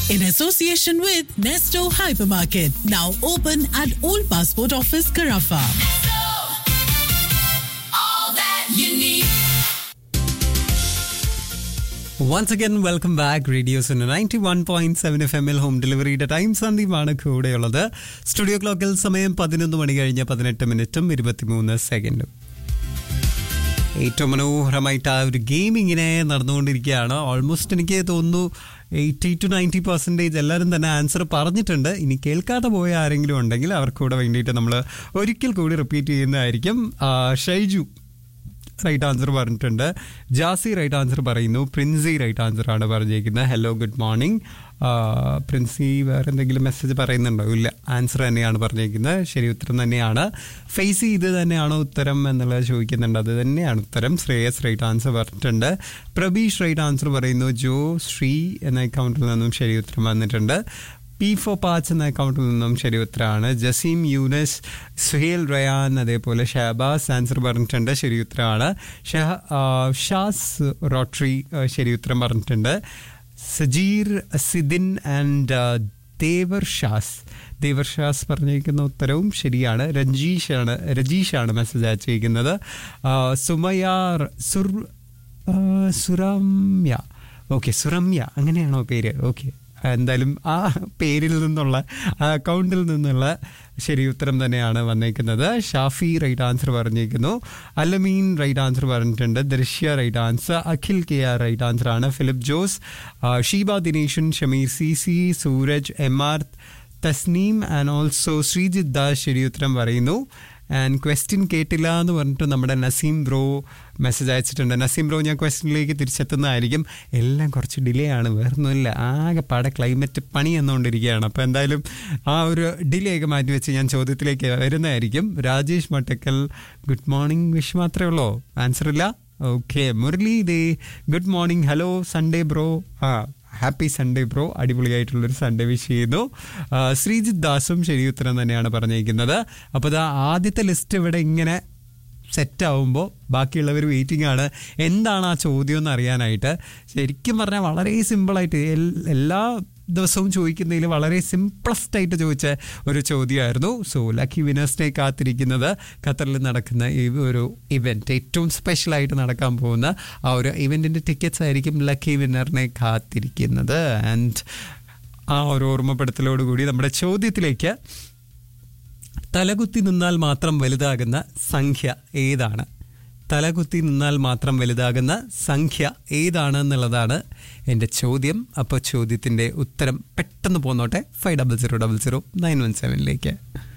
in association with Nesto Hypermarket, now open at Old Passport Office, Carafa. Once again welcome back radio's ninety one point seven F M L home ഡെലിവറിയുടെ time സന്ദീപാണ് കൂടെയുള്ളത് studio ക്ലോക്കിൽ സമയം പതിനൊന്ന് മണി കഴിഞ്ഞ് പതിനെട്ട് മിനിറ്റും ഇരുപത്തിമൂന്ന് സെക്കൻഡും ഏറ്റവും മനോഹരമായിട്ട് ആ ഒരു ഗെയിം ഇങ്ങനെ നടന്നുകൊണ്ടിരിക്കുകയാണ് ഓൾമോസ്റ്റ് എനിക്ക് തോന്നുന്നു എയ്റ്റി ടു നയൻറ്റി പെർസെൻറ്റേജ് എല്ലാവരും തന്നെ ആൻസർ പറഞ്ഞിട്ടുണ്ട് ഇനി കേൾക്കാതെ പോയ ആരെങ്കിലും ഉണ്ടെങ്കിൽ അവർക്ക് കൂടെ വേണ്ടിയിട്ട് നമ്മൾ ഒരിക്കൽ കൂടി റിപ്പീറ്റ് ചെയ്യുന്നതായിരിക്കും ആ, ഷൈജു റൈറ്റ് ആൻസർ പറഞ്ഞിട്ടുണ്ട് ജാസി റൈറ്റ് ആൻസർ പറയുന്നു പ്രിൻസി റൈറ്റ് ആൻസർ ആണ് പറഞ്ഞിരിക്കുന്നത് ഹലോ ഗുഡ് മോർണിംഗ് പ്രിൻസി വേറെ എന്തെങ്കിലും മെസ്സേജ് പറയുന്നുണ്ടോ ഇല്ല ആൻസർ തന്നെയാണ് പറഞ്ഞിരിക്കുന്നത് ശരി ഉത്തരം തന്നെയാണ് ഫേസ് ഇത് തന്നെയാണോ ഉത്തരം എന്നുള്ളത് ചോദിക്കുന്നുണ്ട് അത് തന്നെയാണ് ഉത്തരം ശ്രേയസ് റൈറ്റ് ആൻസർ പറഞ്ഞിട്ടുണ്ട് പ്രബീഷ് റൈറ്റ് ആൻസർ പറയുന്നു ജോ ശ്രീ എന്ന അക്കൗണ്ടിൽ നിന്നും ശരി ഉത്തരം വന്നിട്ടുണ്ട് പി ഫോർ പാച്ച് എന്ന അക്കൗണ്ടിൽ നിന്നും ശരി ഉത്തരമാണ് ജസീം യൂനസ് സുഹേൽ റയാൻ അതേപോലെ ഷഹബാസ് ആൻസർ പറഞ്ഞിട്ടുണ്ട് ശരി ഉത്തരമാണ് ഷഹ ആ, ഷാസ് റോട്ടറി ആ, ശരി ഉത്തരം പറഞ്ഞിട്ടുണ്ട് സജീർ സിദിൻ ആൻഡ് ദേവർ ഷാസ് ദേവർ ഷാസ് പറഞ്ഞിരിക്കുന്ന ഉത്തരവും ശരിയാണ് രഞ്ജീഷാണ് രജീഷാണ് മെസ്സേജ് അയച്ചിരിക്കുന്നത് ആ, സുമയാർ സുർ ആ, സുരമ്യ ഓക്കെ സുരമ്യ അങ്ങനെയാണോ പേര് ഓക്കെ എന്തായാലും ആ പേരിൽ നിന്നുള്ള ആ അക്കൗണ്ടിൽ നിന്നുള്ള ശരി ഉത്തരം തന്നെയാണ് വന്നേക്കുന്നത് ഷാഫി റൈറ്റ് ആൻസർ പറഞ്ഞിരിക്കുന്നു അലമീൻ റൈറ്റ് ആൻസർ പറഞ്ഞിട്ടുണ്ട് Drishya right answer Akhil K R right answer ആണ് ഫിലിപ്പ് ജോസ് ആ, Sheeba Dineshan Shameer C C Sooraj M R Thasneem and also Sreejith Das ശരി ഉത്തരം പറയുന്നു ആൻഡ് ക്വസ്റ്റ്യൻ കേട്ടില്ല എന്ന് പറഞ്ഞിട്ട് നമ്മുടെ നസീം ബ്രോ മെസ്സേജ് അയച്ചിട്ടുണ്ട് നസീം ബ്രോ ഞാൻ ക്വസ്റ്റ്യനിലേക്ക് തിരിച്ചെത്തുന്നതായിരിക്കും എല്ലാം കുറച്ച് ഡിലേ ആണ് വേറൊന്നുമില്ല ആകെ പാടെ ക്ലൈമറ്റ് പണി എന്നുകൊണ്ടിരിക്കുകയാണ് അപ്പോൾ എന്തായാലും ആ ഒരു ഡിലേ ഒക്കെ മാറ്റി വെച്ച് ഞാൻ ചോദ്യത്തിലേക്ക് വരുന്നതായിരിക്കും Rajesh Mattakkal good morning wish മാത്രമേ ഉള്ളൂ ആൻസർ ഇല്ല ഓക്കെ മുരളി ദേ good morning hello Sunday bro ആ ഹാപ്പി സൺഡേ ബ്രോ അടിപൊളിയായിട്ടുള്ളൊരു സൺഡേ വിഷ് ചെയ്യുന്നു ആ, ശ്രീജിത്ത് ദാസും ശരി ഉത്തരം തന്നെയാണ് പറഞ്ഞിരിക്കുന്നത് അപ്പോൾ ഇതാ ആദ്യത്തെ ലിസ്റ്റ് ഇവിടെ ഇങ്ങനെ സെറ്റ് ആവുമ്പോൾ ബാക്കിയുള്ളവർ വെയിറ്റിംഗ് ആണ് എന്താണ് ആ ചോദ്യം എന്ന് അറിയാനായിട്ട് ശരിക്കും പറഞ്ഞാൽ വളരെ സിമ്പിളായിട്ട് എൽ- എല്ലാ ദിവസവും ചോദിക്കുന്നതിൽ വളരെ സിംപ്ലസ്റ്റ് ആയിട്ട് ചോദിച്ച ഒരു ചോദ്യമായിരുന്നു സോ ലക്കി വിനേഴ്സിനെ കാത്തിരിക്കുന്നത് ഖത്തറിൽ നടക്കുന്ന ഈ ഒരു ഇവൻറ്റ് ഏറ്റവും സ്പെഷ്യലായിട്ട് നടക്കാൻ പോകുന്ന ആ ഒരു ഇവൻറ്റിൻ്റെ ടിക്കറ്റ്സ് ആയിരിക്കും ലക്കി വിന്നറിനെ കാത്തിരിക്കുന്നത് ആൻഡ് ആ ഒരു ഓർമ്മപ്പെടുത്തലോടുകൂടി നമ്മുടെ ചോദ്യത്തിലേക്ക് തലകുത്തി നിന്നാൽ മാത്രം വലുതാകുന്ന സംഖ്യ ഏതാണ് തലകുത്തി നിന്നാൽ മാത്രം വലുതാകുന്ന സംഖ്യ ഏതാണ് എന്നുള്ളതാണ് എൻ്റെ ചോദ്യം അപ്പോൾ ചോദ്യത്തിൻ്റെ ഉത്തരം പെട്ടെന്ന് പോന്നോട്ടെ five double zero double zero nine one സെവനിലേക്ക്